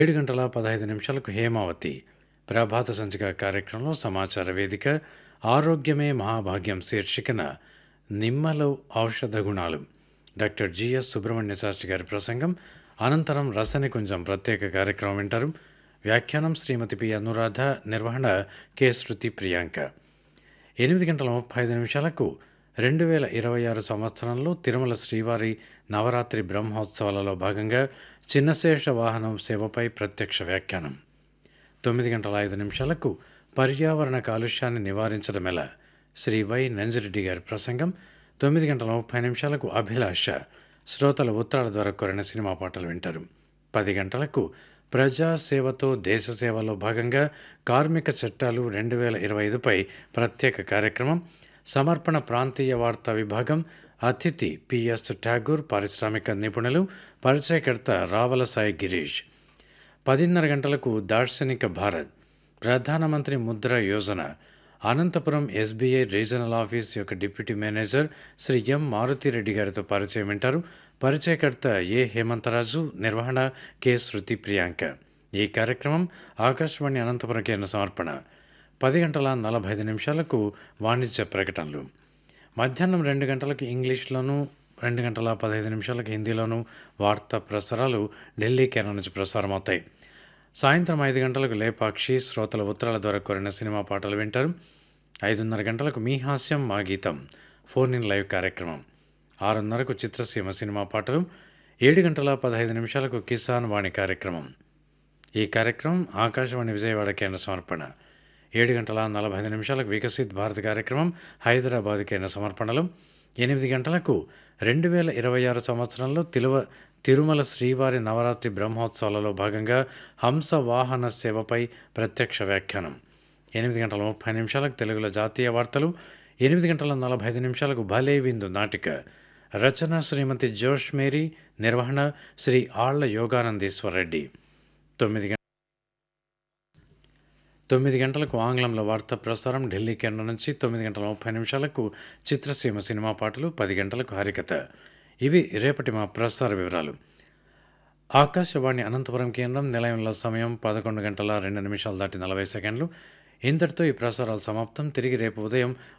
ఏడు గంటల పదహైదు నిమిషాలకు హేమావతి ప్రభాత సంచిక కార్యక్రమంలో సమాచార వేదిక ఆరోగ్యమే మహాభాగ్యం శీర్షికన నిమ్మలో ఔషధ గుణాలు డాక్టర్ జిఎస్ సుబ్రహ్మణ్య శాస్త్రి గారి ప్రసంగం అనంతరం రసనికుంజం ప్రత్యేక కార్యక్రమం వింటారు వ్యాఖ్యానం శ్రీమతి పి అనురాధ నిర్వహణ కె శృతి ప్రియాంక ఎనిమిది గంటల ముప్పై ఐదు నిమిషాలకు రెండు వేల ఇరవై ఆరు సంవత్సరంలో తిరుమల శ్రీవారి నవరాత్రి బ్రహ్మోత్సవాలలో భాగంగా చిన్నశేష వాహనం సేవపై ప్రత్యక్ష వ్యాఖ్యానం తొమ్మిది గంటల ఐదు నిమిషాలకు పర్యావరణ కాలుష్యాన్ని నివారించడం ఎలా శ్రీ వై నంజిరెడ్డి గారి ప్రసంగం తొమ్మిది గంటల ముప్పై నిమిషాలకు అభిలాష శ్రోతల ఉత్తరాల ద్వారా కోరిన సినిమా పాటలు వింటారు పది గంటలకు ప్రజా సేవతో దేశ సేవలో భాగంగా కార్మిక చట్టాలు రెండు వేల ఇరవై ఐదుపై ప్రత్యేక కార్యక్రమం సమర్పణ ప్రాంతీయ వార్తా విభాగం అతిథి పిఎస్ ఠాగూర్ పారిశ్రామిక నిపుణులు పరిచయకర్త రావల సాయి గిరీష్ పదిన్నర గంటలకు దార్శనిక భారత్ ప్రధానమంత్రి Mudra Yojana Anantapur SBI regional office యొక్క deputy manager Shri M Maruthireddy గారితో పరిచయం వింటారు పరిచయకర్త ఏ హేమంతరాజు నిర్వహణ కె శృతి ప్రియాంక ఈ కార్యక్రమం ఆకాశవాణి అనంతపురం కేంద్ర సమర్పణ పది గంటల నలభై ఐదు నిమిషాలకు వాణిజ్య ప్రకటనలు మధ్యాహ్నం రెండు గంటలకు ఇంగ్లీష్లోను రెండు గంటల పదహైదు నిమిషాలకు హిందీలోను వార్తా ప్రసారాలు ఢిల్లీ కేంద్రం నుంచి ప్రసారమవుతాయి సాయంత్రం ఐదు గంటలకు లేపాక్షి శ్రోతల ఉత్తరాల ద్వారా కోరిన సినిమా పాటలు వింటారు ఐదున్నర గంటలకు మీ హాస్యం మా గీతం ఫోన్ ఇన్ లైవ్ కార్యక్రమం ఆరున్నరకు చిత్రసీమ సినిమా పాటలు ఏడు గంటల పదహైదు నిమిషాలకు కిసాన్ వాణి కార్యక్రమం ఈ కార్యక్రమం ఆకాశవాణి విజయవాడ కేంద్ర సమర్పణ ఏడు గంటల నలభై ఐదు నిమిషాలకు వికసిత్ భారత్ కార్యక్రమం హైదరాబాద్ కేంద్ర సమర్పణలు ఎనిమిది గంటలకు రెండు వేల ఇరవై ఆరు సంవత్సరంలో తిరువ తిరుమల శ్రీవారి నవరాత్రి బ్రహ్మోత్సవాలలో భాగంగా హంస వాహన సేవపై ప్రత్యక్ష వ్యాఖ్యానం ఎనిమిది గంటల ముప్పై నిమిషాలకు తెలుగులో జాతీయ వార్తలు ఎనిమిది గంటల నలభై ఐదు నిమిషాలకు భలే విందు నాటిక రచన శ్రీమతి జోష్ మేరీ నిర్వహణ శ్రీ ఆళ్ల యోగానందీశ్వర్ రెడ్డి తొమ్మిది గంట తొమ్మిది గంటలకు ఆంగ్లంలో వార్తా ప్రసారం ఢిల్లీ కేంద్రం నుంచి తొమ్మిది గంటల ముప్పై నిమిషాలకు చిత్రసీమ సినిమా పాటలు పది గంటలకు హరికథ ఇవి రేపటి మా ప్రసార వివరాలు ఆకాశవాణి అనంతపురం కేంద్రం నిలయంలో సమయం పదకొండు గంటల రెండు నిమిషాలు దాటి నలభై సెకండ్లు ఇంతటితో ఈ ప్రసారాలు సమాప్తం తిరిగి రేపు ఉదయం